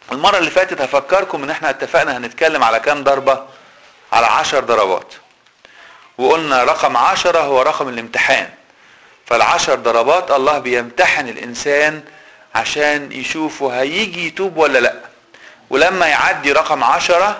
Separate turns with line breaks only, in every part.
المرة اللي فاتت هفكركم ان احنا اتفقنا هنتكلم على كام ضربة على عشر ضربات وقلنا رقم عشرة هو رقم الامتحان فالعشر ضربات الله بيمتحن الانسان عشان يشوفه هيجي يتوب ولا لا ولما يعدي رقم عشرة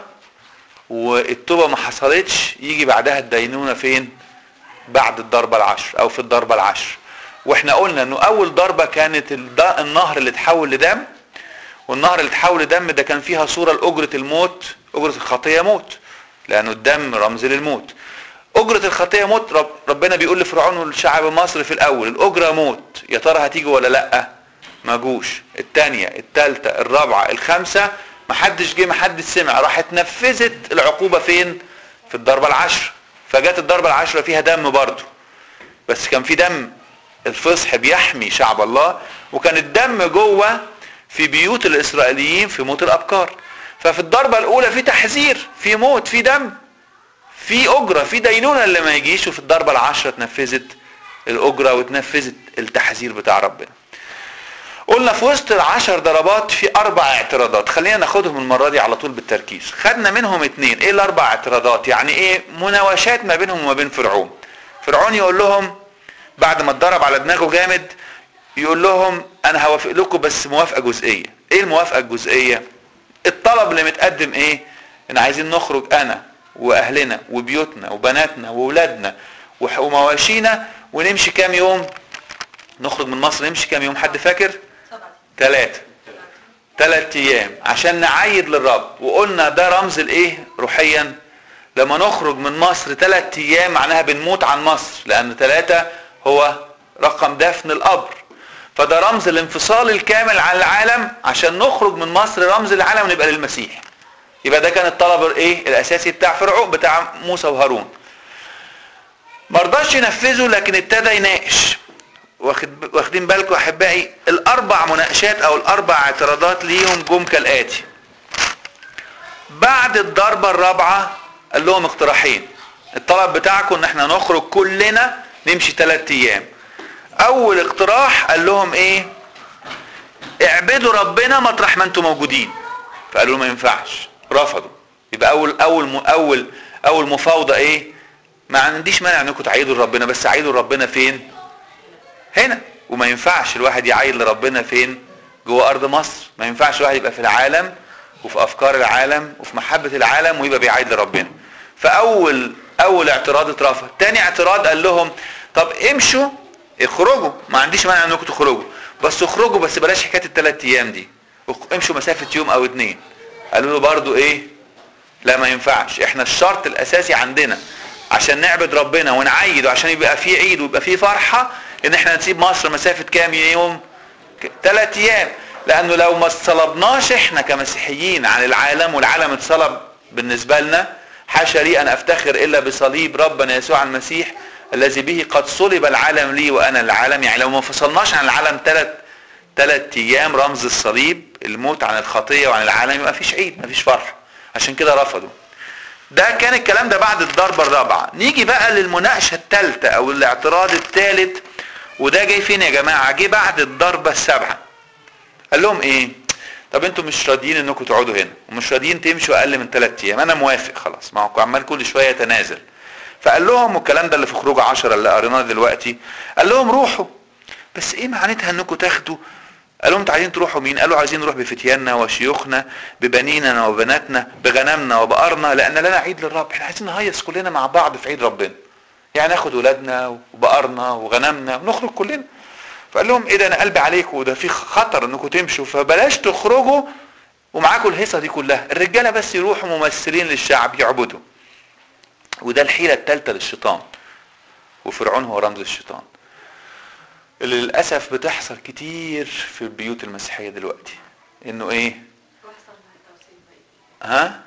والتوبة ما حصلتش يجي بعدها الدينونة فين بعد الضربة العشر او في الضربة العشر واحنا قلنا انه اول ضربة كانت النهر اللي اتحول لدم والنهر اللي اتحول لدم ده كان فيها صورة لأجرة الموت أجرة الخطية موت لأنه الدم رمز للموت أجرة الخطية موت رب ربنا بيقول لفرعون والشعب مصر في الأول الأجرة موت يا ترى هتيجي ولا لأ ما جوش الثانية الثالثة الرابعة الخامسة محدش جه محدش سمع راح اتنفذت العقوبة فين في الضربة العشر فجت الضربة العشرة فيها دم برضه بس كان في دم الفصح بيحمي شعب الله وكان الدم جوه في بيوت الاسرائيليين في موت الابكار ففي الضربة الاولى في تحذير في موت في دم في اجرة في دينونة اللي ما يجيش وفي الضربة العشرة اتنفذت الاجرة واتنفذت التحذير بتاع ربنا قلنا في وسط العشر ضربات في اربع اعتراضات خلينا ناخدهم المرة دي على طول بالتركيز خدنا منهم اتنين ايه الاربع اعتراضات يعني ايه مناوشات ما بينهم وما بين فرعون فرعون يقول لهم بعد ما اتضرب على دماغه جامد يقول لهم انا هوافق لكم بس موافقه جزئيه ايه الموافقه الجزئيه الطلب اللي متقدم ايه ان عايزين نخرج انا واهلنا وبيوتنا وبناتنا واولادنا ومواشينا ونمشي كام يوم نخرج من مصر نمشي كام يوم حد فاكر ثلاثة ثلاث ايام عشان نعيد للرب وقلنا ده رمز الايه روحيا لما نخرج من مصر ثلاث ايام معناها بنموت عن مصر لان ثلاثة هو رقم دفن القبر فده رمز الانفصال الكامل عن العالم عشان نخرج من مصر رمز العالم ونبقى للمسيح يبقى ده كان الطلب الايه الاساسي بتاع فرعون بتاع موسى وهارون ما رضاش ينفذه لكن ابتدى يناقش واخد واخدين بالكم احبائي الاربع مناقشات او الاربع اعتراضات ليهم جم كالاتي بعد الضربة الرابعة قال لهم اقتراحين الطلب بتاعكم ان احنا نخرج كلنا نمشي ثلاث ايام اول اقتراح قال لهم ايه اعبدوا ربنا مطرح ما انتم موجودين فقالوا له ما ينفعش رفضوا يبقى اول اول اول اول مفاوضه ايه ما عنديش مانع انكم تعيدوا لربنا بس عيدوا لربنا فين هنا وما ينفعش الواحد يعيد لربنا فين جوه ارض مصر ما ينفعش الواحد يبقى في العالم وفي افكار العالم وفي محبه العالم ويبقى بيعيد لربنا فاول اول اعتراض اترفض تاني اعتراض قال لهم طب امشوا اخرجوا ما عنديش مانع انكم تخرجوا بس اخرجوا بس بلاش حكايه الثلاث ايام دي امشوا مسافه يوم او اتنين قالوا له برضو ايه لا ما ينفعش احنا الشرط الاساسي عندنا عشان نعبد ربنا ونعيد وعشان يبقى في عيد ويبقى في فرحه ان احنا نسيب مصر مسافه كام يوم ثلاث ايام لانه لو ما اتصلبناش احنا كمسيحيين عن العالم والعالم اتصلب بالنسبه لنا حاشا لي ان افتخر الا بصليب ربنا يسوع المسيح الذي به قد صلب العالم لي وانا العالم يعني لو ما فصلناش عن العالم ثلاث ثلاث ايام رمز الصليب الموت عن الخطيه وعن العالم يبقى فيش عيد مفيش فرح عشان كده رفضوا ده كان الكلام ده بعد الضربه الرابعه نيجي بقى للمناقشه الثالثه او الاعتراض الثالث وده جاي فين يا جماعه جه بعد الضربه السابعه قال لهم ايه طب انتوا مش راضيين انكم تقعدوا هنا ومش راضيين تمشوا اقل من ثلاث ايام انا موافق خلاص ما هو عمال كل شويه يتنازل فقال لهم والكلام ده اللي في خروج عشرة اللي قريناه دلوقتي قال لهم روحوا بس ايه معناتها انكم تاخدوا قال لهم انتوا عايزين تروحوا مين قالوا عايزين نروح بفتياننا وشيوخنا ببنيننا وبناتنا بغنمنا وبقرنا لان لنا عيد للرب احنا عايزين نهيص كلنا مع بعض في عيد ربنا يعني ناخد ولادنا وبقرنا وغنمنا ونخرج كلنا فقال لهم ايه ده انا قلبي عليكم وده في خطر انكم تمشوا فبلاش تخرجوا ومعاكم الهيصه دي كلها الرجاله بس يروحوا ممثلين للشعب يعبدوا وده الحيله الثالثه للشيطان وفرعون هو رمز الشيطان اللي للاسف بتحصل كتير في البيوت المسيحيه دلوقتي انه ايه ها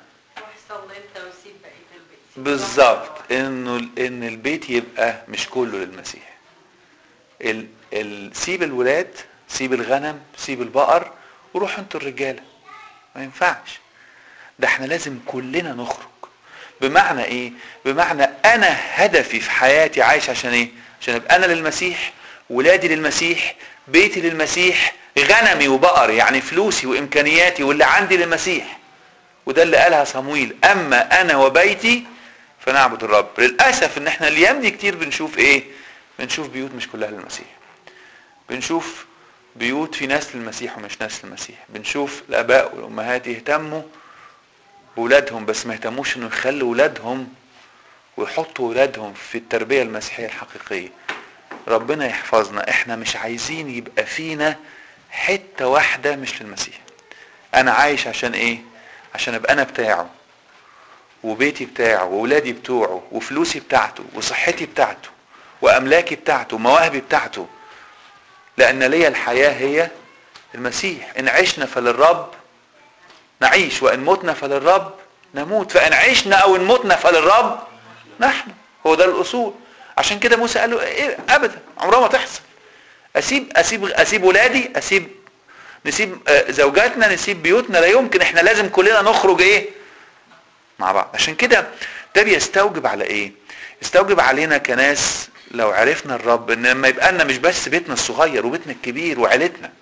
بالظبط انه ان البيت يبقى مش كله للمسيح ال... ال... سيب الولاد سيب الغنم سيب البقر وروحوا انتوا الرجاله ما ينفعش ده احنا لازم كلنا نخرج بمعنى ايه بمعنى انا هدفي في حياتي عايش عشان ايه عشان ابقى انا للمسيح ولادي للمسيح بيتي للمسيح غنمي وبقري يعني فلوسي وامكانياتي واللي عندي للمسيح وده اللي قالها صمويل اما انا وبيتي فنعبد الرب للاسف ان احنا الايام دي كتير بنشوف ايه بنشوف بيوت مش كلها للمسيح بنشوف بيوت في ناس للمسيح ومش ناس للمسيح بنشوف الاباء والامهات يهتموا بولادهم بس ما يهتموش انه يخلوا ولادهم ويحطوا ولادهم في التربيه المسيحيه الحقيقيه ربنا يحفظنا احنا مش عايزين يبقى فينا حته واحده مش للمسيح انا عايش عشان ايه عشان ابقى انا بتاعه وبيتي بتاعه وولادي بتوعه وفلوسي بتاعته وصحتي بتاعته واملاكي بتاعته ومواهبي بتاعته لان ليا الحياه هي المسيح ان عشنا فللرب نعيش وان متنا فللرب نموت فان عشنا او ان متنا فللرب نحن هو ده الاصول عشان كده موسى قال له إيه ابدا عمرها ما تحصل اسيب اسيب اسيب ولادي اسيب نسيب زوجاتنا نسيب بيوتنا لا يمكن احنا لازم كلنا نخرج ايه مع بعض عشان كده ده بيستوجب على ايه يستوجب علينا كناس لو عرفنا الرب ان لما يبقى لنا مش بس بيتنا الصغير وبيتنا الكبير وعيلتنا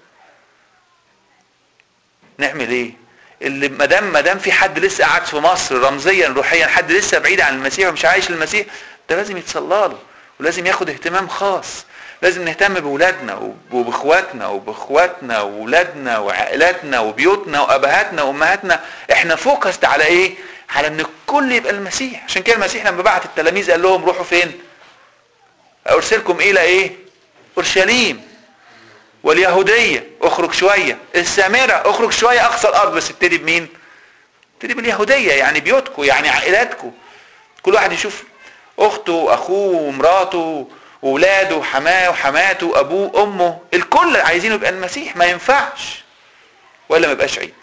نعمل ايه اللي ما دام ما دام في حد لسه قاعد في مصر رمزيا روحيا حد لسه بعيد عن المسيح ومش عايش للمسيح ده لازم يتصلى له ولازم ياخد اهتمام خاص لازم نهتم باولادنا وباخواتنا وباخواتنا واولادنا وعائلاتنا وبيوتنا وابهاتنا وامهاتنا احنا فوكست على ايه على ان الكل يبقى المسيح عشان كده المسيح لما بعت التلاميذ قال لهم روحوا فين ارسلكم الى ايه اورشليم واليهودية اخرج شوية السامرة اخرج شوية اقصى الارض بس ابتدي بمين ابتدي باليهودية يعني بيوتكم يعني عائلاتكم كل واحد يشوف اخته واخوه ومراته وولاده وحماه وحماته وابوه وامه الكل عايزينه يبقى المسيح ما ينفعش ولا ما يبقاش عيد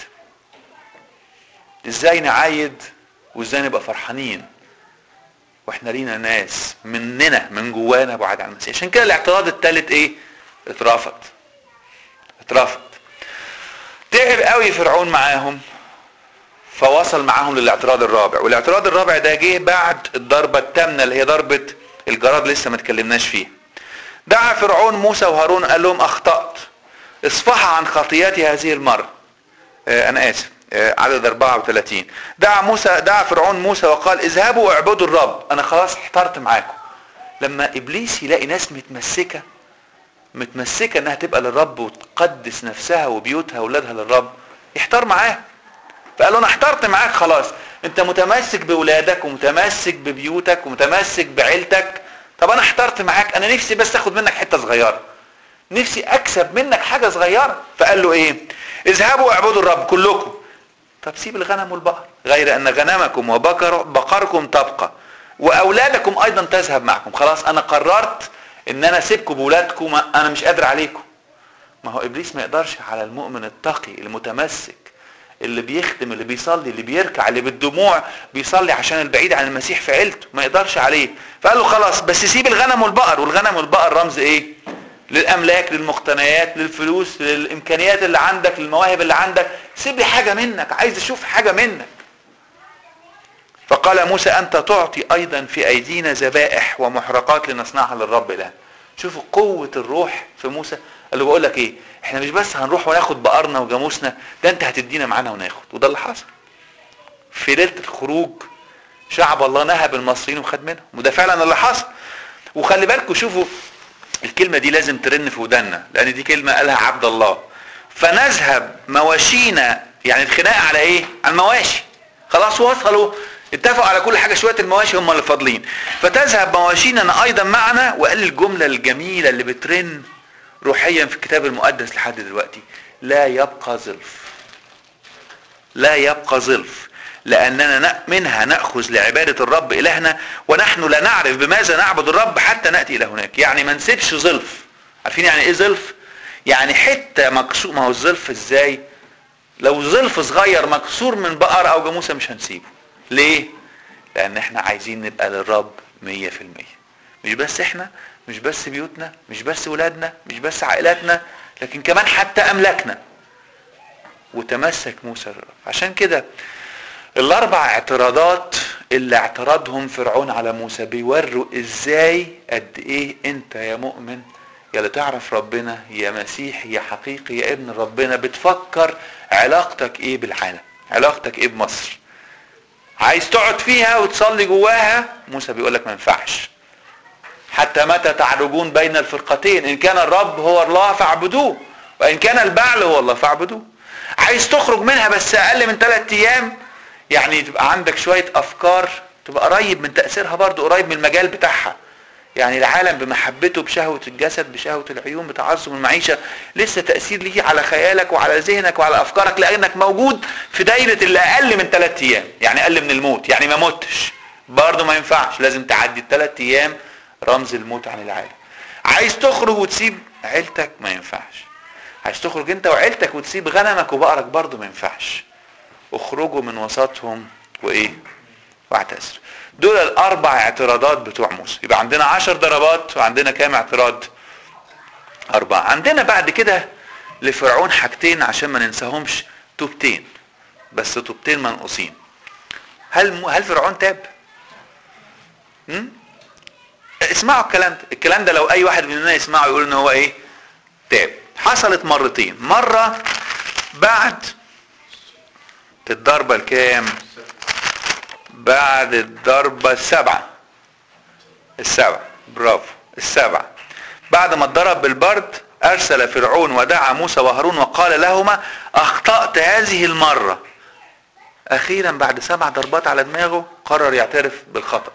ازاي نعايد وازاي نبقى فرحانين واحنا لينا ناس مننا من جوانا بعاد عن المسيح عشان كده الاعتراض الثالث ايه اترفض اترفض تعب قوي فرعون معاهم فوصل معاهم للاعتراض الرابع والاعتراض الرابع ده جه بعد الضربة الثامنة اللي هي ضربة الجراد لسه ما اتكلمناش فيها دعا فرعون موسى وهارون قال لهم اخطأت اصفح عن خطياتي هذه المرة اه انا اسف اه عدد 34 دعا موسى دعا فرعون موسى وقال اذهبوا اعبدوا الرب انا خلاص احترت معاكم لما ابليس يلاقي ناس متمسكه متمسكه انها تبقى للرب وتقدس نفسها وبيوتها واولادها للرب يحتار معاه فقال له انا احترت معاك خلاص انت متمسك باولادك ومتمسك ببيوتك ومتمسك بعيلتك طب انا احترت معاك انا نفسي بس اخد منك حته صغيره نفسي اكسب منك حاجه صغيره فقال له ايه اذهبوا اعبدوا الرب كلكم طب سيب الغنم والبقر غير ان غنمكم وبقر بقركم تبقى واولادكم ايضا تذهب معكم خلاص انا قررت ان انا اسيبكم بولادكم انا مش قادر عليكم ما هو ابليس ما يقدرش على المؤمن التقي المتمسك اللي بيخدم اللي بيصلي اللي بيركع اللي بالدموع بيصلي عشان البعيد عن المسيح في عيلته ما يقدرش عليه فقال له خلاص بس سيب الغنم والبقر والغنم والبقر رمز ايه للاملاك للمقتنيات للفلوس للامكانيات اللي عندك للمواهب اللي عندك سيب لي حاجه منك عايز اشوف حاجه منك فقال موسى انت تعطي ايضا في ايدينا ذبائح ومحرقات لنصنعها للرب اله شوفوا قوة الروح في موسى قال له بقول لك ايه احنا مش بس هنروح وناخد بقرنا وجاموسنا ده انت هتدينا معانا وناخد وده اللي حصل في ليلة الخروج شعب الله نهب المصريين وخد منهم وده فعلا اللي حصل وخلي بالكم شوفوا الكلمة دي لازم ترن في ودنا لان دي كلمة قالها عبد الله فنذهب مواشينا يعني الخناقة على ايه على المواشي خلاص وصلوا اتفقوا على كل حاجة شوية المواشي هم اللي فاضلين فتذهب مواشينا ايضا معنا وقال الجملة الجميلة اللي بترن روحيا في الكتاب المقدس لحد دلوقتي لا يبقى ظلف لا يبقى ظلف لأننا منها نأخذ لعبادة الرب إلهنا ونحن لا نعرف بماذا نعبد الرب حتى نأتي إلى هناك يعني ما نسيبش ظلف عارفين يعني إيه ظلف يعني حتة مكسور ما هو الظلف إزاي لو ظلف صغير مكسور من بقرة أو جاموسة مش هنسيبه ليه لأن احنا عايزين نبقى للرب مية في المية مش بس احنا مش بس بيوتنا مش بس ولادنا مش بس عائلاتنا لكن كمان حتى أملاكنا وتمسك موسى الرب عشان كده الاربع اعتراضات اللي اعترضهم فرعون على موسى بيوروا ازاي قد ايه انت يا مؤمن يا اللي تعرف ربنا يا مسيحي يا حقيقي يا ابن ربنا بتفكر علاقتك ايه بالعالم علاقتك ايه بمصر عايز تقعد فيها وتصلي جواها موسى بيقول لك ما ينفعش حتى متى تعرجون بين الفرقتين ان كان الرب هو الله فاعبدوه وان كان البعل هو الله فاعبدوه عايز تخرج منها بس اقل من ثلاثة ايام يعني تبقى عندك شوية افكار تبقى قريب من تأثيرها برضو قريب من المجال بتاعها يعني العالم بمحبته بشهوة الجسد بشهوة العيون بتعظم المعيشة لسه تأثير ليه على خيالك وعلى ذهنك وعلى أفكارك لأنك موجود في دايرة اللي أقل من ثلاثة أيام يعني أقل من الموت يعني ما متش برضه ما ينفعش لازم تعدي الثلاث أيام رمز الموت عن العالم عايز تخرج وتسيب عيلتك ما ينفعش عايز تخرج انت وعيلتك وتسيب غنمك وبقرك برضه ما ينفعش اخرجوا من وسطهم وايه واعتذر دول الاربع اعتراضات بتوع موسى يبقى عندنا عشر ضربات وعندنا كام اعتراض اربعة عندنا بعد كده لفرعون حاجتين عشان ما ننساهمش توبتين بس توبتين منقوصين هل هل فرعون تاب هم؟ اسمعوا الكلام ده الكلام ده لو اي واحد مننا يسمعه يقول ان هو ايه تاب حصلت مرتين مرة بعد الضربة الكام بعد الضربة السبعة السبعة برافو السبعة بعد ما اتضرب بالبرد ارسل فرعون ودعا موسى وهارون وقال لهما اخطأت هذه المرة اخيرا بعد سبع ضربات على دماغه قرر يعترف بالخطأ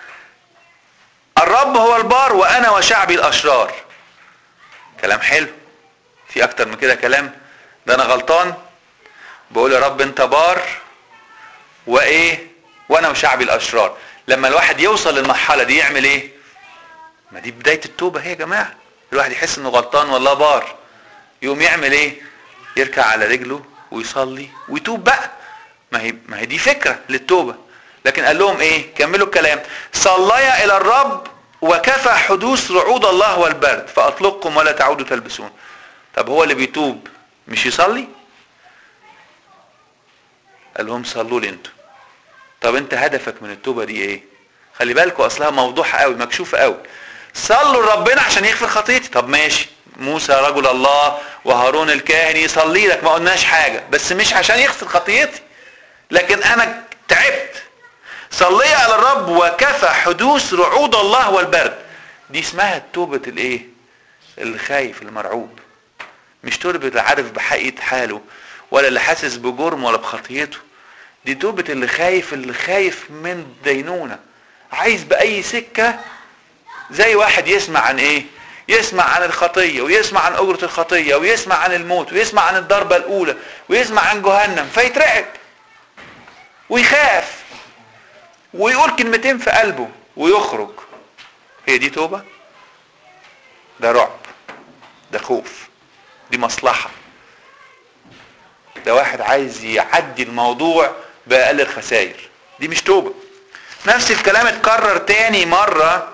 الرب هو البار وانا وشعبي الاشرار كلام حلو في اكتر من كده كلام ده انا غلطان بقول يا رب انت بار وايه وانا وشعبي الاشرار لما الواحد يوصل للمرحله دي يعمل ايه ما دي بدايه التوبه هي يا جماعه الواحد يحس انه غلطان والله بار يقوم يعمل ايه يركع على رجله ويصلي ويتوب بقى ما هي ما هي دي فكره للتوبه لكن قال لهم ايه كملوا الكلام صليا الى الرب وكفى حدوث رعود الله والبرد فاطلقكم ولا تعودوا تلبسون طب هو اللي بيتوب مش يصلي قال لهم صلوا لي انتوا طب انت هدفك من التوبه دي ايه خلي بالكوا اصلها موضوعها قوي مكشوفه قوي صلوا لربنا عشان يغفر خطيتي طب ماشي موسى رجل الله وهارون الكاهن يصلي لك ما قلناش حاجه بس مش عشان يغفر خطيتي لكن انا تعبت صلي على الرب وكفى حدوث رعود الله والبرد دي اسمها توبة الايه الخايف المرعوب مش توبة اللي عارف بحقيقة حاله ولا اللي حاسس بجرم ولا بخطيته دي توبة اللي خايف اللي خايف من دينونة عايز بأي سكة زي واحد يسمع عن ايه يسمع عن الخطية ويسمع عن أجرة الخطية ويسمع عن الموت ويسمع عن الضربة الأولى ويسمع عن جهنم فيترعب ويخاف ويقول كلمتين في قلبه ويخرج هي دي توبة ده رعب ده خوف دي مصلحة ده واحد عايز يعدي الموضوع بأقل الخسائر دي مش توبة نفس الكلام اتكرر تاني مرة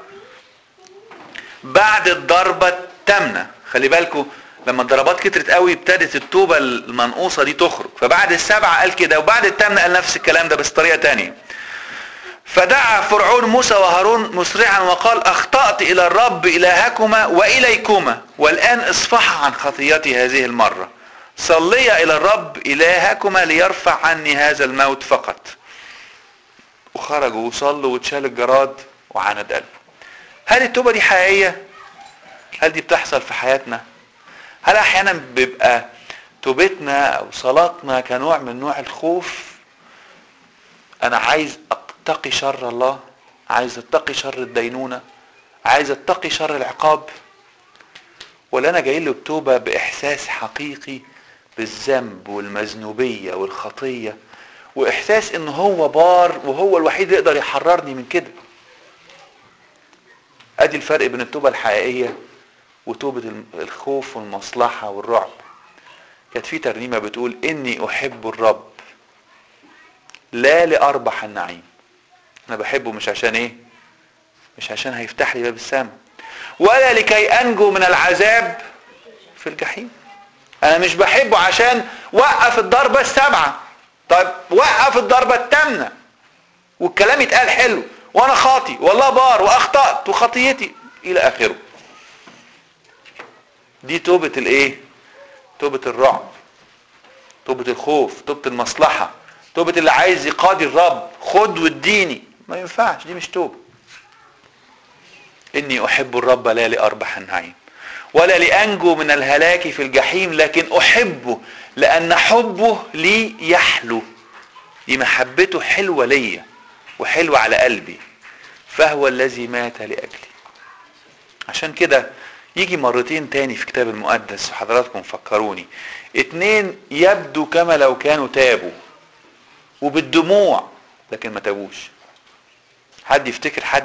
بعد الضربة التامنة خلي بالكم لما الضربات كترت قوي ابتدت التوبة المنقوصة دي تخرج فبعد السبعة قال كده وبعد التامنة قال نفس الكلام ده بس طريقة تانية فدعا فرعون موسى وهارون مسرعا وقال اخطأت الى الرب الهكما واليكما والان اصفح عن خطيتي هذه المرة صليا الى الرب الهكما ليرفع عني هذا الموت فقط وخرجوا وصلوا واتشال الجراد وعاند قلبه هل التوبة دي حقيقية هل دي بتحصل في حياتنا هل احيانا بيبقى توبتنا او صلاتنا كنوع من نوع الخوف انا عايز اتقي شر الله عايز اتقي شر الدينونة عايز اتقي شر العقاب ولا انا جاي له بتوبة باحساس حقيقي بالذنب والمذنوبية والخطية واحساس ان هو بار وهو الوحيد اللي يقدر يحررني من كده ادي الفرق بين التوبة الحقيقية وتوبة الخوف والمصلحة والرعب كانت في ترنيمة بتقول اني احب الرب لا لاربح النعيم انا بحبه مش عشان ايه مش عشان هيفتح لي باب السماء ولا لكي انجو من العذاب في الجحيم انا مش بحبه عشان وقف الضربة السبعة طيب وقف الضربة الثامنة والكلام يتقال حلو وانا خاطي والله بار واخطأت وخطيتي الى اخره دي توبة الايه توبة الرعب توبة الخوف توبة المصلحة توبة اللي عايز يقاضي الرب خد واديني ما ينفعش دي مش توبة اني احب الرب لا لاربح النعيم ولا لانجو من الهلاك في الجحيم لكن احبه لان حبه لي يحلو دي محبته حلوة ليا وحلوة على قلبي فهو الذي مات لأجلي عشان كده يجي مرتين تاني في كتاب المقدس وحضراتكم فكروني اتنين يبدو كما لو كانوا تابوا وبالدموع لكن ما تابوش حد يفتكر حد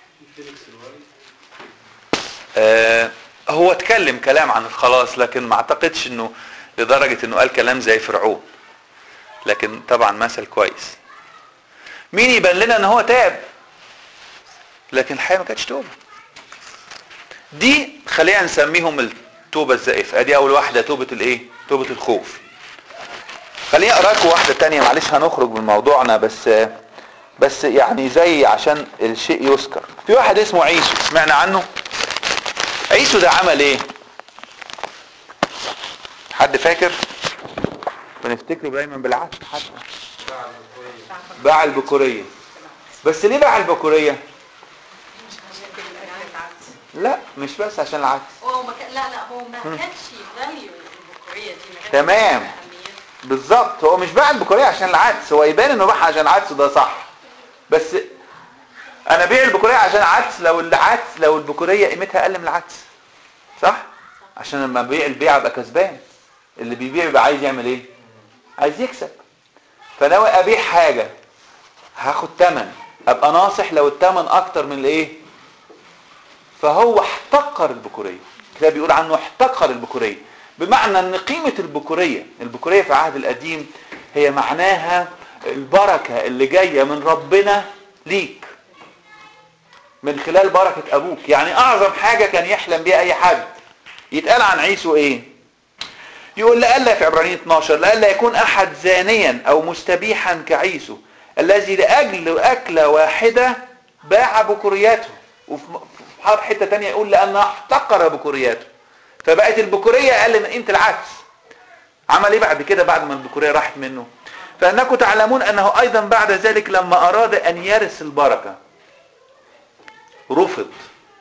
آه هو اتكلم كلام عن الخلاص لكن ما اعتقدش انه لدرجة انه قال كلام زي فرعون لكن طبعا مثل كويس مين يبان لنا ان هو تاب لكن الحقيقه ما كانتش توبه دي خلينا نسميهم التوبه الزائفه ادي اول واحده توبه الايه توبه الخوف خليني اقرا لكم واحده تانية معلش هنخرج من موضوعنا بس بس يعني زي عشان الشيء يذكر في واحد اسمه عيسو سمعنا عنه عيسو ده عمل ايه حد فاكر بنفتكره دايما بالعكس حتى باع البكوريه بس ليه باع البكوريه لا مش بس عشان العدس
هو ما كان لا لا هو ما كانش فاليو البكوريه دي ما كانش
تمام.
لها أهمية.
بالظبط هو مش باع البكوريه عشان العدس هو يبان انه باعها عشان العدس ده صح بس انا بيع البكوريه عشان عدس لو العدس لو البكوريه قيمتها اقل من العدس صح عشان لما بيع البيع ابقى كسبان اللي بيبيع يبقى عايز يعمل ايه عايز يكسب فناوي ابيع حاجه هاخد تمن ابقى ناصح لو التمن اكتر من الايه فهو احتقر البكوريه كده بيقول عنه احتقر البكوريه بمعنى ان قيمه البكوريه البكوريه في العهد القديم هي معناها البركه اللي جايه من ربنا ليك من خلال بركه ابوك يعني اعظم حاجه كان يحلم بيها اي حد يتقال عن عيسو ايه يقول لألا في عبرانيين 12 لألا يكون أحد زانيا أو مستبيحا كعيسو الذي لأجل أكلة واحدة باع بكورياته وفي في حتة تانية يقول لأنه احتقر بكورياته فبقت البكورية أقل من قيمة العدس عمل ايه بعد كده بعد ما البكورية راحت منه فأنكم تعلمون أنه أيضا بعد ذلك لما أراد أن يرث البركة رفض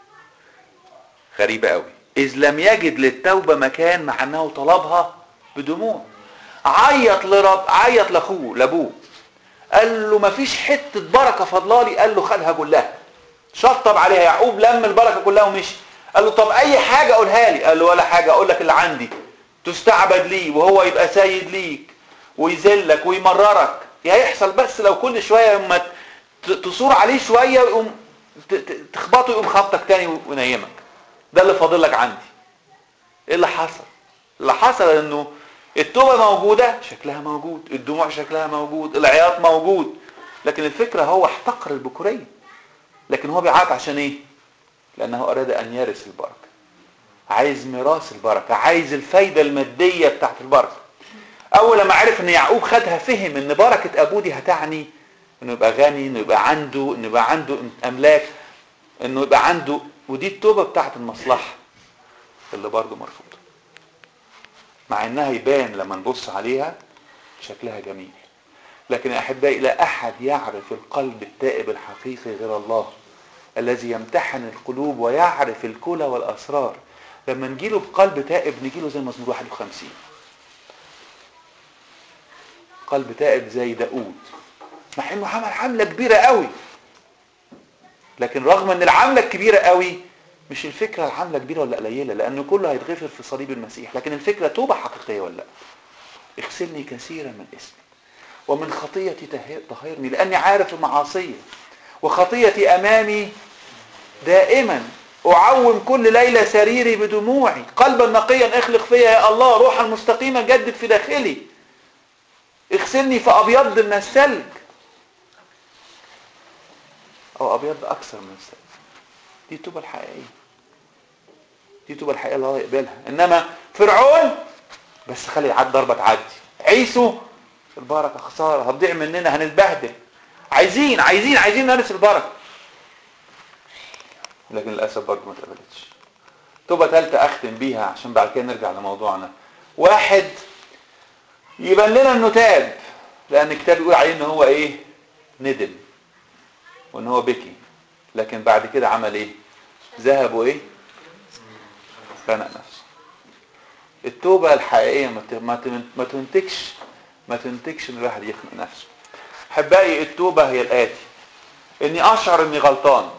غريبة قوي إذ لم يجد للتوبة مكان مع أنه طلبها بدموع عيط لرب عيط لأخوه لأبوه قال له مفيش حتة بركة فضلالي قال له خدها كلها شطب عليها يعقوب لم البركة كلها ومشي قال له طب أي حاجة قولها لي قال له ولا حاجة أقول لك اللي عندي تستعبد لي وهو يبقى سيد ليك ويذلك ويمررك هيحصل بس لو كل شوية لما تصور عليه شوية ويقوم ت- ت- تخبطه يقوم خبطك تاني وينيمك ده اللي فاضل لك عندي ايه اللي حصل اللي حصل انه التوبه موجوده شكلها موجود الدموع شكلها موجود العياط موجود لكن الفكره هو احتقر البكوريه لكن هو بيعيط عشان ايه لانه اراد ان يرث البركه عايز ميراث البركه عايز الفايده الماديه بتاعت البركه اول لما عرف ان يعقوب خدها فهم ان بركه ابوه دي هتعني انه يبقى غني انه يبقى عنده انه يبقى عنده املاك انه يبقى عنده ودي التوبه بتاعت المصلحه اللي برضه مرفوضه مع انها يبان لما نبص عليها شكلها جميل لكن يا احبائي لا احد يعرف القلب التائب الحقيقي غير الله الذي يمتحن القلوب ويعرف الكلى والاسرار لما نجيله بقلب تائب نجيله زي مزمور 51 قلب تائب زي داود مع انه عمل حمله كبيره قوي لكن رغم ان العمله الكبيره قوي مش الفكره العمله كبيره ولا قليله لان كله هيتغفر في صليب المسيح لكن الفكره توبه حقيقيه ولا لا اغسلني كثيرا من اسمي ومن خطيتي طهر- طهرني لاني عارف المعاصيه وخطيتي امامي دائما اعوم كل ليله سريري بدموعي قلبا نقيا اخلق فيا يا الله روحا مستقيما جدد في داخلي اغسلني فابيض من الثلج او ابيض اكثر من الثلج دي التوبه الحقيقيه دي التوبه الحقيقيه اللي الله يقبلها انما فرعون بس خلي العد ضربه تعدي عيسو البركه خساره هتضيع مننا هنتبهدل عايزين عايزين عايزين نرث البركه لكن للاسف برضه ما اتقبلتش توبة ثالثة اختم بيها عشان بعد كده نرجع لموضوعنا واحد يبان لنا انه تاب لان الكتاب بيقول عليه ان هو ايه ندم وان هو بكي لكن بعد كده عمل ايه ذهب وايه خنق نفسه التوبة الحقيقية ما ت- ما ت- ما تنتجش ما تنتجش ان الواحد يخنق نفسه احبائي التوبة هي الآتي اني اشعر اني غلطان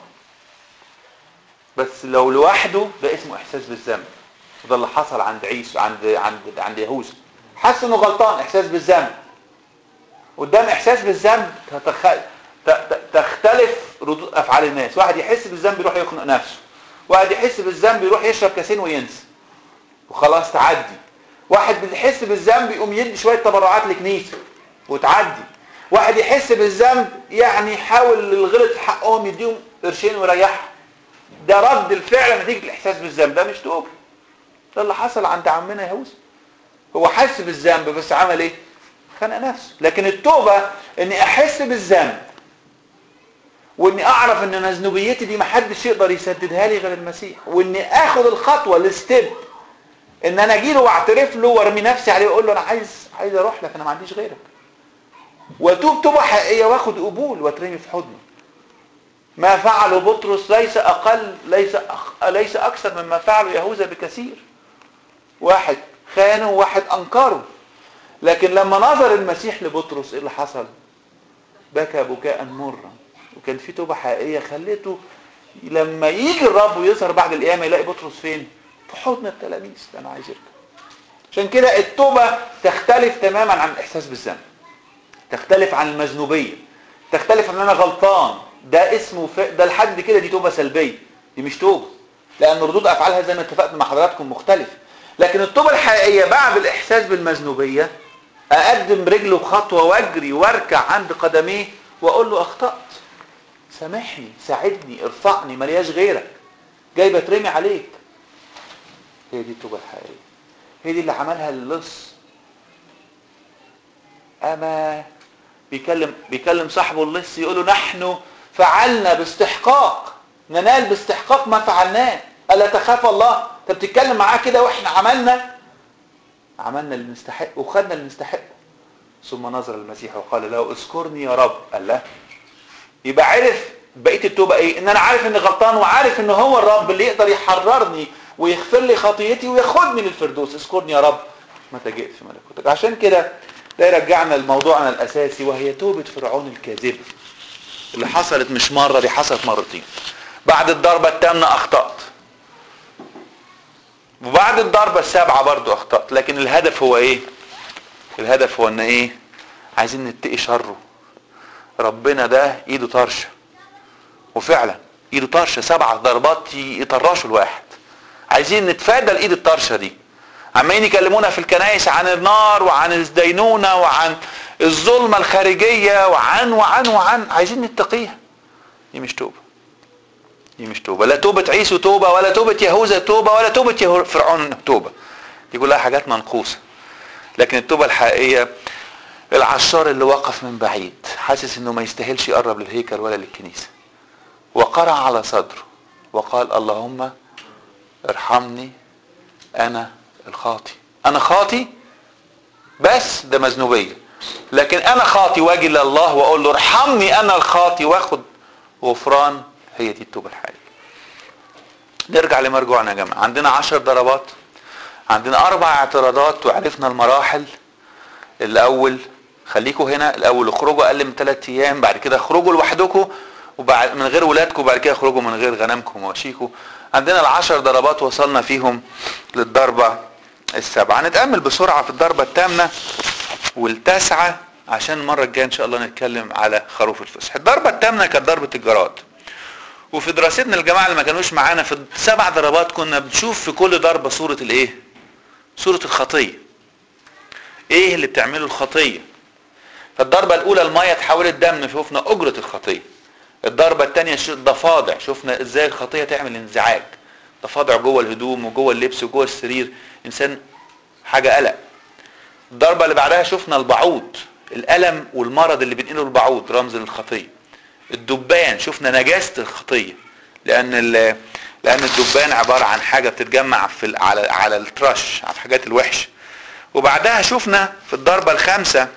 بس لو لوحده ده اسمه احساس بالذنب وده اللي حصل عند عيسو عند عند عند يهوذا حس انه غلطان احساس بالذنب قدام احساس بالذنب تتخ... ت... ت- تختلف ردود افعال الناس واحد يحس بالذنب يروح يخنق نفسه واحد يحس بالذنب يروح يشرب كاسين وينسى وخلاص تعدي واحد بيحس بالذنب يقوم يدي شويه تبرعات لكنيسه وتعدي واحد يحس بالذنب يعني يحاول اللي غلط في حقهم يديهم قرشين ويريحهم ده رد الفعل نتيجه الاحساس بالذنب ده مش توبه ده اللي حصل عند عمنا يهوذا هو حس بالذنب بس عمل ايه خنق نفسه لكن التوبه اني احس بالذنب واني اعرف ان مذنوبيتي دي محدش يقدر يسددها لي غير المسيح واني اخد الخطوه الستيب ان انا اجي له واعترف له وارمي نفسي عليه واقول له انا عايز عايز اروح لك انا ما عنديش غيرك واتوب توبه حقيقيه واخد قبول واترمي في حضنه ما فعله بطرس ليس اقل ليس أخ... ليس اكثر مما فعله يهوذا بكثير واحد خانه وواحد انكره لكن لما نظر المسيح لبطرس ايه اللي حصل بكى بكاء مرا وكان في توبه حقيقيه خلته لما يجي الرب ويظهر بعد القيامه يلاقي بطرس فين في حضن التلاميذ ده انا عايز يركب عشان كده التوبه تختلف تماما عن الاحساس بالذنب تختلف عن المذنوبيه تختلف ان انا غلطان ده اسمه ف... ده لحد كده دي توبه سلبيه دي مش توبه لان ردود افعالها زي ما اتفقت مع حضراتكم مختلف لكن التوبه الحقيقيه بعد الاحساس بالمذنوبيه اقدم رجله خطوه واجري واركع عند قدميه واقول له اخطات سامحني ساعدني ارفعني ملياش غيرك جاي بترمي عليك هي دي التوبه الحقيقيه هي دي اللي عملها اللص اما بيكلم بيكلم صاحبه اللص يقول له نحن فعلنا باستحقاق ننال باستحقاق ما فعلناه الا تخاف الله انت بتتكلم معاه كده واحنا عملنا عملنا اللي نستحق وخدنا اللي نستحقه ثم نظر المسيح وقال له اذكرني يا رب قال لا يبقى عرف بقيه التوبه ايه ان انا عارف اني غلطان وعارف ان هو الرب اللي يقدر يحررني ويغفر لي خطيتي وياخدني للفردوس اذكرني يا رب متى جئت في ملكوتك عشان كده ده يرجعنا لموضوعنا الاساسي وهي توبه فرعون الكاذبه اللي حصلت مش مره دي حصلت مرتين بعد الضربه الثامنه اخطات وبعد الضربه السابعه برضو اخطات لكن الهدف هو ايه الهدف هو ان ايه عايزين نتقي شره ربنا ده ايده طرشه وفعلا ايده طرشه سبع ضربات يطرشوا الواحد عايزين نتفادى الايد الطرشه دي عمالين يكلمونا في الكنائس عن النار وعن الدينونه وعن الظلمه الخارجيه وعن وعن وعن عايزين نتقيها دي مش توبه دي مش توبه لا توبه عيسو توبه ولا توبه يهوذا توبه ولا توبه يهو- فرعون توبه دي كلها حاجات منقوصه لكن التوبه الحقيقيه العشار اللي وقف من بعيد حاسس انه ما يستاهلش يقرب للهيكل ولا للكنيسه وقرع على صدره وقال اللهم ارحمني انا الخاطي انا خاطي بس ده مذنوبيه لكن انا خاطي واجي لله واقول له ارحمني انا الخاطي واخد غفران هي دي التوبه الحقيقيه نرجع لمرجوعنا يا جماعه عندنا عشر ضربات عندنا اربع اعتراضات وعرفنا المراحل الاول خليكوا هنا الاول اخرجوا اقل من ثلاث ايام بعد كده اخرجوا لوحدكم وبعد من غير ولادكم وبعد كده اخرجوا من غير غنمكم ومواشيكم عندنا العشر ضربات وصلنا فيهم للضربة السبعة نتأمل بسرعة في الضربة الثامنة والتاسعة عشان المرة الجاية ان شاء الله نتكلم على خروف الفصح الضربة الثامنة كانت ضربة الجراد وفي دراستنا الجماعة اللي ما كانوش معانا في السبع ضربات كنا بنشوف في كل ضربة صورة الايه صورة الخطية ايه اللي بتعمله الخطية فالضربة الاولى المية تحولت دم شفنا اجرة الخطية الضربة الثانية الضفادع شفنا ازاي الخطية تعمل انزعاج ضفادع جوه الهدوم وجوه اللبس وجوه السرير انسان حاجة قلق الضربة اللي بعدها شفنا البعوض الألم والمرض اللي بينقله البعوض رمز للخطية الدبان شفنا نجاسة الخطية لأن لان الدبان عباره عن حاجه بتتجمع في ال- على على الترش على الحاجات الوحشه وبعدها شفنا في الضربه الخامسه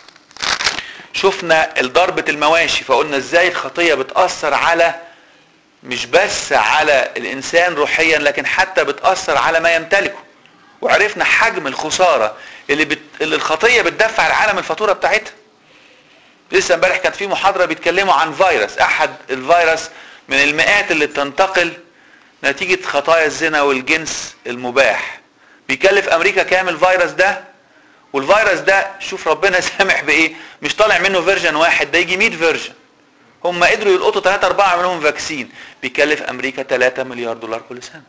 شفنا ضربه المواشي فقلنا ازاي الخطيه بتاثر على مش بس على الانسان روحيا لكن حتى بتاثر على ما يمتلكه وعرفنا حجم الخساره اللي بت... اللي الخطيه بتدفع العالم الفاتوره بتاعتها لسه امبارح كان في محاضره بيتكلموا عن فيروس احد الفيروس من المئات اللي بتنتقل نتيجه خطايا الزنا والجنس المباح بيكلف امريكا كام الفيروس ده والفيروس ده شوف ربنا سامح بايه مش طالع منه فيرجن واحد ده يجي 100 فيرجن هم قدروا يلقطوا 3 4 منهم فاكسين بيكلف امريكا 3 مليار دولار كل سنه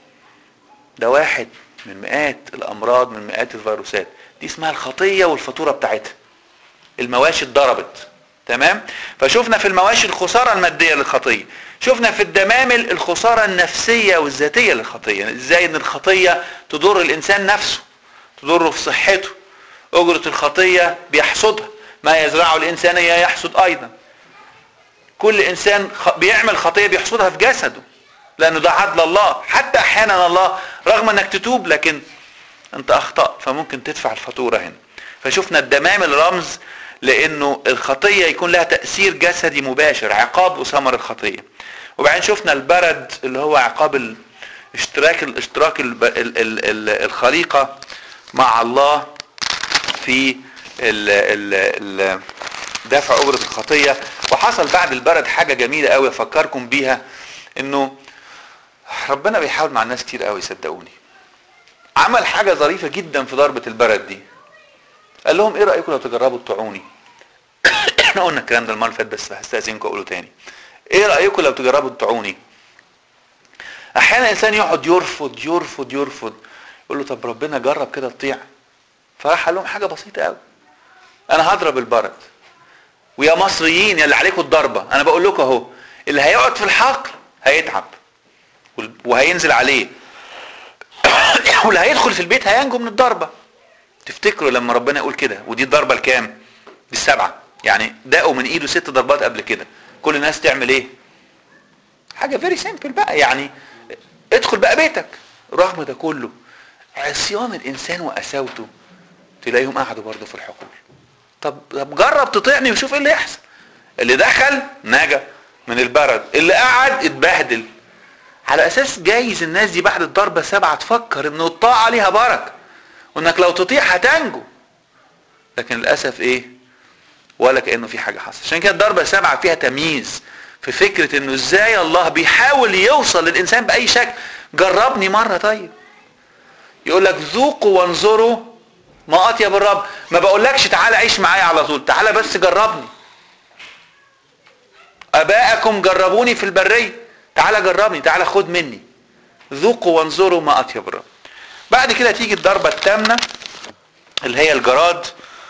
ده واحد من مئات الامراض من مئات الفيروسات دي اسمها الخطيه والفاتوره بتاعتها المواشي اتضربت تمام فشفنا في المواشي الخساره الماديه للخطيه شفنا في الدمامل الخساره النفسيه والذاتيه للخطيه ازاي ان الخطيه تضر الانسان نفسه تضره في صحته اجره الخطيه بيحصدها ما يزرعه الانسان يحصد ايضا كل انسان خ- بيعمل خطيه بيحصدها في جسده لانه ده عدل الله حتى احيانا الله رغم انك تتوب لكن انت اخطأت فممكن تدفع الفاتورة هنا فشفنا الدمامل رمز لانه الخطية يكون لها تأثير جسدي مباشر عقاب وثمر الخطية وبعدين شفنا البرد اللي هو عقاب ال- اشتراك الاشتراك الب- ال- ال- ال- الخليقة مع الله في ال ال ال دفع أجرة الخطية وحصل بعد البرد حاجة جميلة قوي أفكركم بيها إنه ربنا بيحاول مع الناس كتير قوي صدقوني عمل حاجة ظريفة جدا في ضربة البرد دي قال لهم ايه رأيكم لو تجربوا تطيعوني احنا قلنا الكلام ده المرة اللي فاتت بس هستأذنكم اقوله تاني ايه رأيكم لو تجربوا تطيعوني احيانا الانسان يقعد يرفض يرفض يرفض يقول له طب ربنا جرب كده تطيع فراح قال لهم حاجة بسيطة قوي انا هضرب البرد ويا مصريين يا اللي عليكم الضربة انا بقول لكم اهو اللي هيقعد في الحقل هيتعب وال- وهينزل عليه واللي هيدخل في البيت هينجو من الضربة تفتكروا لما ربنا يقول كده ودي الضربة الكام دي السبعة يعني دقوا من ايده ست ضربات قبل كده كل الناس تعمل ايه حاجة فيري سيمبل بقى يعني ادخل بقى بيتك رغم ده كله عصيان الانسان وقساوته تلاقيهم قعدوا برضه في الحقول طب طب جرب تطيعني وشوف ايه اللي يحصل اللي دخل نجا من البرد اللي قعد اتبهدل على اساس جايز الناس دي بعد الضربه سبعه تفكر ان الطاعه ليها بركه وانك لو تطيع هتنجو لكن للاسف ايه ولا كانه في حاجه حصلت عشان كده الضربه سبعه فيها تمييز في فكره انه ازاي الله بيحاول يوصل للانسان باي شكل جربني مره طيب يقول لك ذوقوا وانظروا ما اطيب الرب ما بقولكش تعالى عيش معايا على طول تعالى بس جربني اباءكم جربوني في البريه تعالى جربني تعالى خد مني ذوقوا وانظروا ما اطيب الرب بعد كده تيجي الضربه الثامنه اللي هي الجراد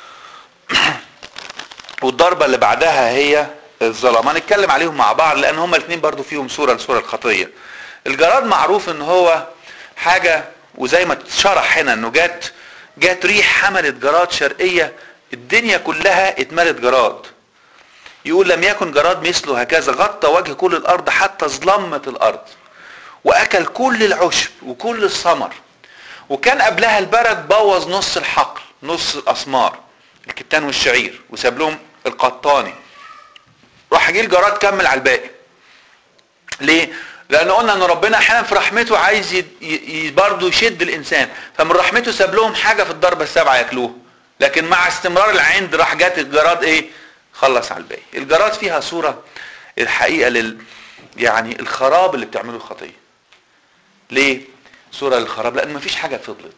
والضربه اللي بعدها هي الظلام هنتكلم عليهم مع بعض لان هما الاثنين برضو فيهم صوره لصوره الخطيه الجراد معروف ان هو حاجه وزي ما اتشرح هنا انه جت جت ريح حملت جراد شرقيه الدنيا كلها اتملت جراد يقول لم يكن جراد مثله هكذا غطى وجه كل الارض حتى ظلمت الارض واكل كل العشب وكل الثمر وكان قبلها البرد بوظ نص الحقل نص الاسمار الكتان والشعير وساب لهم القطاني راح جه الجراد كمل على الباقي ليه لان قلنا ان ربنا احيانا في رحمته عايز ي... ي... برضه يشد الانسان فمن رحمته ساب لهم حاجه في الضربه السبعه ياكلوها لكن مع استمرار العند راح جات الجراد ايه خلص على الباقي الجراد فيها صوره الحقيقه لل يعني الخراب اللي بتعمله الخطيه ليه صوره للخراب لان مفيش حاجه فضلت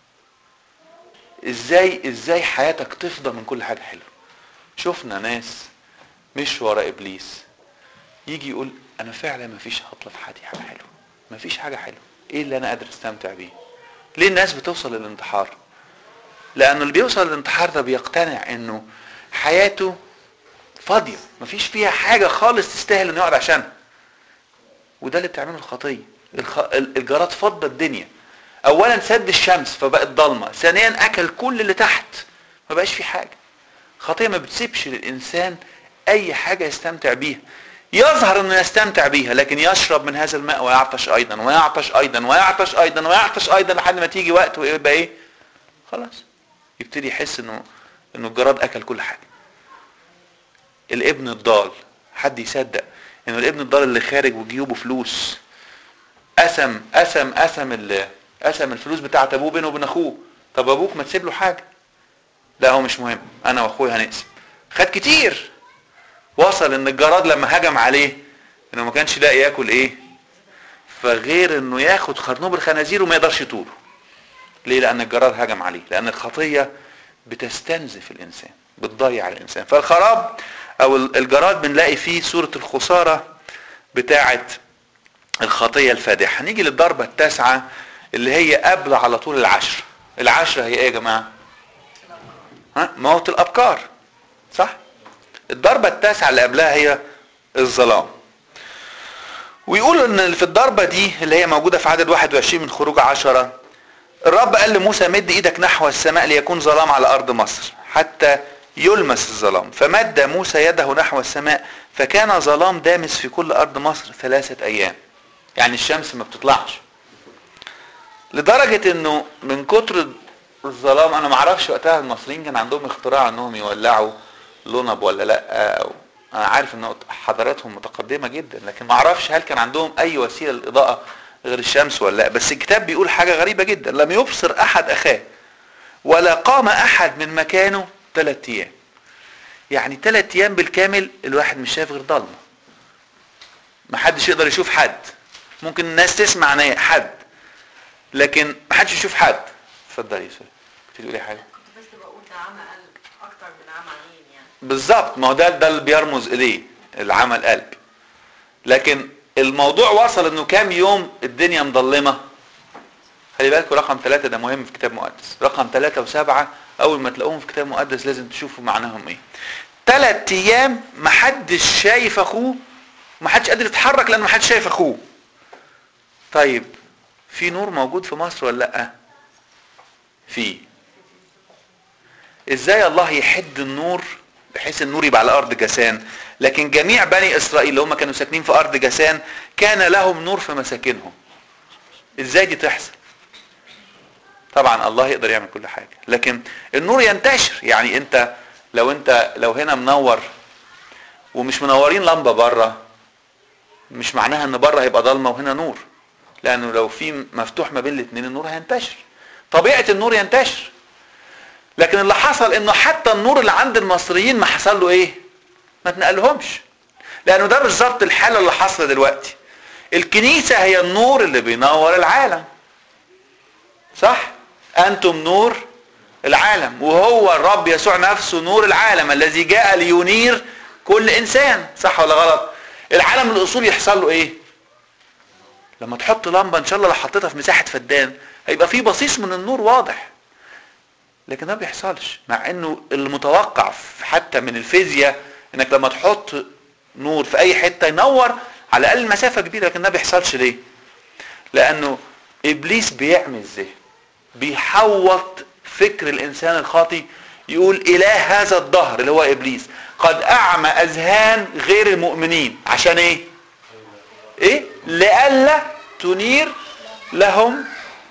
ازاي ازاي حياتك تفضى من كل حاجه حلوه شفنا ناس مش ورا ابليس يجي يقول انا فعلا مفيش هطلع في حياتي حاجه حلوه مفيش حاجه حلوه ايه اللي انا قادر استمتع بيه ليه الناس بتوصل للانتحار لانه اللي بيوصل للانتحار ده بيقتنع انه حياته فاضيه مفيش فيها حاجه خالص تستاهل انه يقعد عشانها وده اللي بتعمله الخطيه الخ... الجراد فضى الدنيا اولا سد الشمس فبقت ضلمه ثانيا اكل كل اللي تحت ما بقاش في حاجه خطيه ما بتسيبش للانسان اي حاجه يستمتع بيها يظهر انه يستمتع بيها لكن يشرب من هذا الماء ويعطش ايضا ويعطش ايضا ويعطش ايضا ويعطش ايضا لحد ما تيجي وقت ويبقى ايه خلاص يبتدي يحس انه انه الجراد اكل كل حاجه الابن الضال حد يصدق انه الابن الضال اللي خارج وجيوبه فلوس قسم قسم قسم ال- قسم الفلوس بتاعت ابوه بينه وبين اخوه طب ابوك ما تسيب له حاجه لا هو مش مهم انا واخويا هنقسم خد كتير وصل ان الجراد لما هجم عليه انه ما كانش لاقي ياكل ايه فغير انه ياخد خرنوب الخنازير وما يقدرش يطوله ليه لان الجراد هجم عليه لان الخطيه بتستنزف الانسان بتضيع الانسان فالخراب او الجراد بنلاقي فيه صوره الخساره بتاعه الخطيه الفادحه نيجي للضربه التاسعه اللي هي قبل على طول العشر العشرة هي ايه يا جماعه ها موت الابكار صح الضربه التاسعه اللي قبلها هي الظلام ويقول ان في الضربه دي اللي هي موجوده في عدد 21 من خروج عشرة الرب قال لموسى مد ايدك نحو السماء ليكون ظلام على ارض مصر حتى يلمس الظلام فمد موسى يده نحو السماء فكان ظلام دامس في كل ارض مصر ثلاثه ايام يعني الشمس ما بتطلعش لدرجه انه من كتر الظلام انا ما اعرفش وقتها المصريين كان عندهم اختراع انهم يولعوا لنب ولا لا او انا عارف ان حضاراتهم متقدمه جدا لكن ما اعرفش هل كان عندهم اي وسيله للاضاءه غير الشمس ولا لا بس الكتاب بيقول حاجه غريبه جدا لم يبصر احد اخاه ولا قام احد من مكانه ثلاث ايام يعني ثلاث ايام بالكامل الواحد مش شايف غير ضلمه ما حدش يقدر يشوف حد ممكن الناس تسمع نا- حد لكن ما حدش يشوف حد اتفضلي يا سوري كنت تقولي حاجه
كنت بس بقول ده عمى قلب اكتر من عمى عين يعني
بالظبط ما هو ده ده اللي بيرمز اليه العمل قلب لكن الموضوع وصل انه كام يوم الدنيا مظلمه خلي بالكوا رقم ثلاثة ده مهم في كتاب مقدس رقم ثلاثة وسبعة اول ما تلاقوهم في كتاب مقدس لازم تشوفوا معناهم ايه ثلاث ايام محدش شايف اخوه محدش قادر يتحرك لان محدش شايف اخوه طيب في نور موجود في مصر ولا لا في ازاي الله يحد النور بحيث النور يبقى على ارض جسان لكن جميع بني اسرائيل اللي هم كانوا ساكنين في ارض جسان كان لهم نور في مساكنهم ازاي دي تحصل طبعا الله يقدر يعمل كل حاجه لكن النور ينتشر يعني انت لو انت لو هنا منور ومش منورين لمبه بره مش معناها ان بره هيبقى ضلمه وهنا نور لانه لو في مفتوح ما بين الاثنين النور هينتشر طبيعه النور ينتشر لكن اللي حصل انه حتى النور اللي عند المصريين ما حصل له ايه ما تنقلهمش لانه ده بالظبط الحاله اللي حاصله دلوقتي الكنيسه هي النور اللي بينور العالم صح انتم نور العالم وهو الرب يسوع نفسه نور العالم الذي جاء لينير كل انسان صح ولا غلط العالم الاصول يحصل له ايه لما تحط لمبه ان شاء الله لو حطيتها في مساحه فدان هيبقى في بصيص من النور واضح لكن ده ما بيحصلش مع انه المتوقع في- حتى من الفيزياء انك لما تحط نور في اي حته ينور على الاقل مسافه كبيره لكن ده ما بيحصلش ليه لانه ابليس بيعمل الذهن بيحوط فكر الانسان الخاطي يقول اله هذا الدهر اللي هو ابليس قد اعمى اذهان غير المؤمنين عشان ايه ايه لئلا تنير لهم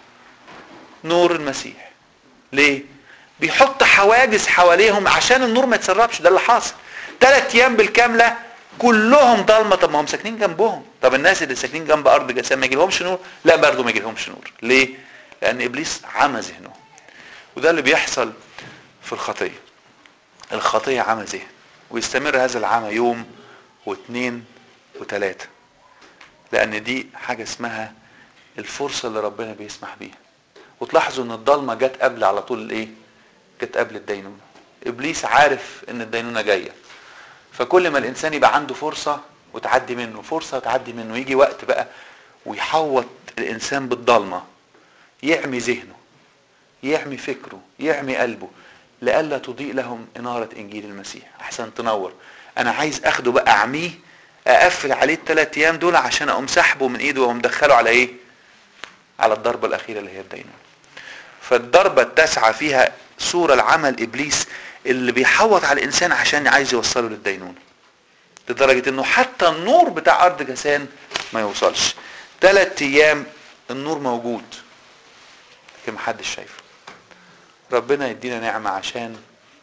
نور المسيح ليه بيحط حواجز حواليهم عشان النور ما يتسربش ده اللي حاصل ثلاث ايام بالكامله كلهم ضلمه طب ما هم ساكنين جنبهم طب الناس اللي ساكنين جنب ارض جسام ما يجيلهمش نور لا برضه ما يجيلهمش نور ليه لان ابليس عمى ذهنهم وده اللي بيحصل في الخطيه الخطيه عمى ذهن ويستمر هذا العمى يوم واثنين وثلاثه لان دي حاجه اسمها الفرصه اللي ربنا بيسمح بيها وتلاحظوا ان الضلمه جت قبل على طول الايه جت قبل الدينونه ابليس عارف ان الدينونه جايه فكل ما الانسان يبقى عنده فرصه وتعدي منه فرصه تعدي منه يجي وقت بقى ويحوط الانسان بالضلمه يعمي ذهنه يعمي فكره يعمي قلبه لئلا تضيء لهم اناره انجيل المسيح احسن تنور انا عايز اخده بقى اعميه اقفل عليه الثلاث ايام دول عشان اقوم سحبه من ايده واقوم مدخله على ايه على الضربه الاخيره اللي هي الدينونه فالضربه التاسعه فيها صوره لعمل ابليس اللي بيحوط على الانسان عشان عايز يوصله للدينونه لدرجة انه حتى النور بتاع ارض جسان ما يوصلش ثلاث ايام النور موجود لكن محدش شايفه ربنا يدينا نعمة عشان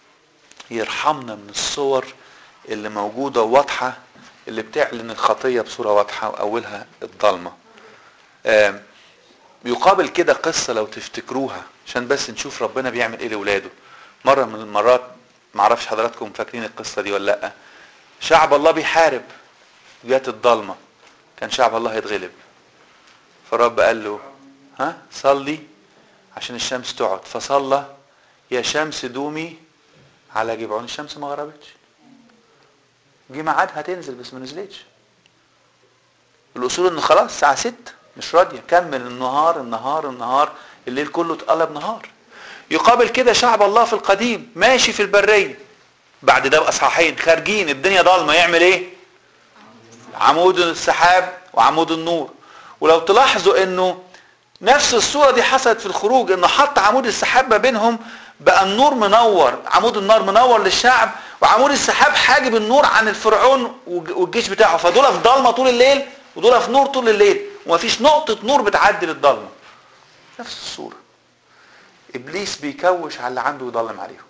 يرحمنا من الصور اللي موجودة واضحة اللي بتعلن الخطية بصورة واضحة وأولها الضلمة آم، يقابل كده قصة لو تفتكروها عشان بس نشوف ربنا بيعمل ايه لولاده مرة من المرات معرفش حضراتكم فاكرين القصة دي ولا لأ شعب الله بيحارب جات الضلمة كان شعب الله هيتغلب فالرب قال له ها صلي عشان الشمس تقعد فصلى يا شمس دومي على جبعون الشمس ما غربتش جه ميعادها تنزل بس ما نزلتش الاصول ان خلاص الساعه 6 مش راضيه كمل النهار النهار النهار الليل كله اتقلب نهار يقابل كده شعب الله في القديم ماشي في البريه بعد ده باصحاحين خارجين الدنيا ضلمه يعمل ايه عمود السحاب وعمود النور ولو تلاحظوا انه نفس الصورة دي حصلت في الخروج انه حط عمود السحاب ما بينهم بقى النور منور عمود النار منور للشعب وعمود السحاب حاجب النور عن الفرعون والج- والجيش بتاعه فدول في ضلمة طول الليل ودول في نور طول الليل ومفيش نقطة نور بتعدي للضلمة نفس الصورة ابليس بيكوش على اللي عنده ويضلم عليهم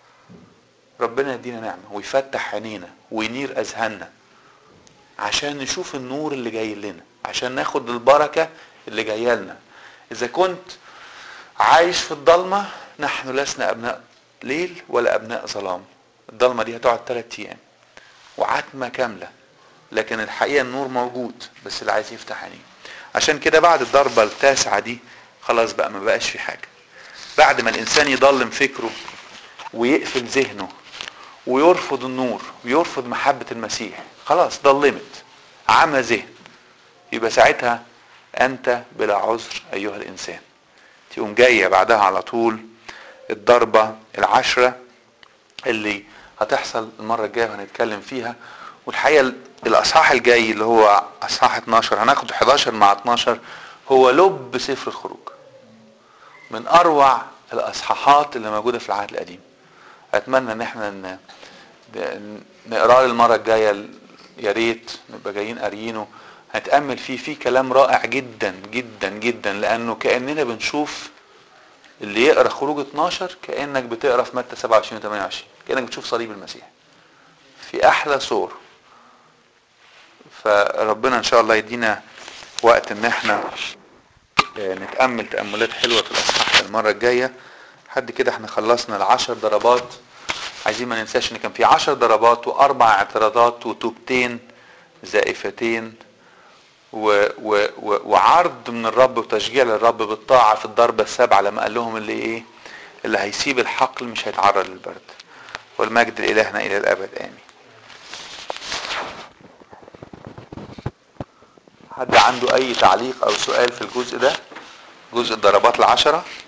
ربنا يدينا نعمة ويفتح عينينا وينير اذهاننا عشان نشوف النور اللي جاي لنا عشان ناخد البركة اللي جاية لنا إذا كنت عايش في الضلمة نحن لسنا أبناء ليل ولا أبناء ظلام الضلمة دي هتقعد ثلاث أيام وعتمة كاملة لكن الحقيقة النور موجود بس اللي عايز يفتح عينيه عشان كده بعد الضربة التاسعة دي خلاص بقى ما بقاش في حاجة بعد ما الإنسان يضلم فكره ويقفل ذهنه ويرفض النور ويرفض محبة المسيح خلاص ضلمت عمى ذهن يبقى ساعتها أنت بلا عذر أيها الإنسان تقوم جاية بعدها على طول الضربة العشرة اللي هتحصل المرة الجاية وهنتكلم فيها والحقيقة الأصحاح الجاي اللي هو أصحاح 12 هناخد 11 مع 12 هو لب سفر الخروج من أروع الأصحاحات اللي موجودة في العهد القديم أتمنى إن احنا ن- ن- نقراه المرة الجاية يا ريت نبقى جايين قاريينه هنتأمل فيه فيه كلام رائع جدا جدا جدا لأنه كأننا بنشوف اللي يقرا خروج 12 كأنك بتقرا في متى 27 و 28 كأنك بتشوف صليب المسيح في أحلى صور فربنا إن شاء الله يدينا وقت إن احنا آه، نتأمل تأملات حلوة في الأصحاح المرة الجاية لحد كده احنا خلصنا العشر ضربات عايزين ما ننساش ان كان في عشر ضربات واربع اعتراضات وتوبتين زائفتين و و و وعرض من الرب وتشجيع للرب بالطاعة في الضربة السابعة لما قال لهم اللي ايه اللي هيسيب الحقل مش هيتعرض للبرد والمجد لإلهنا إلى الأبد آمين حد عنده أي تعليق أو سؤال في الجزء ده جزء الضربات العشرة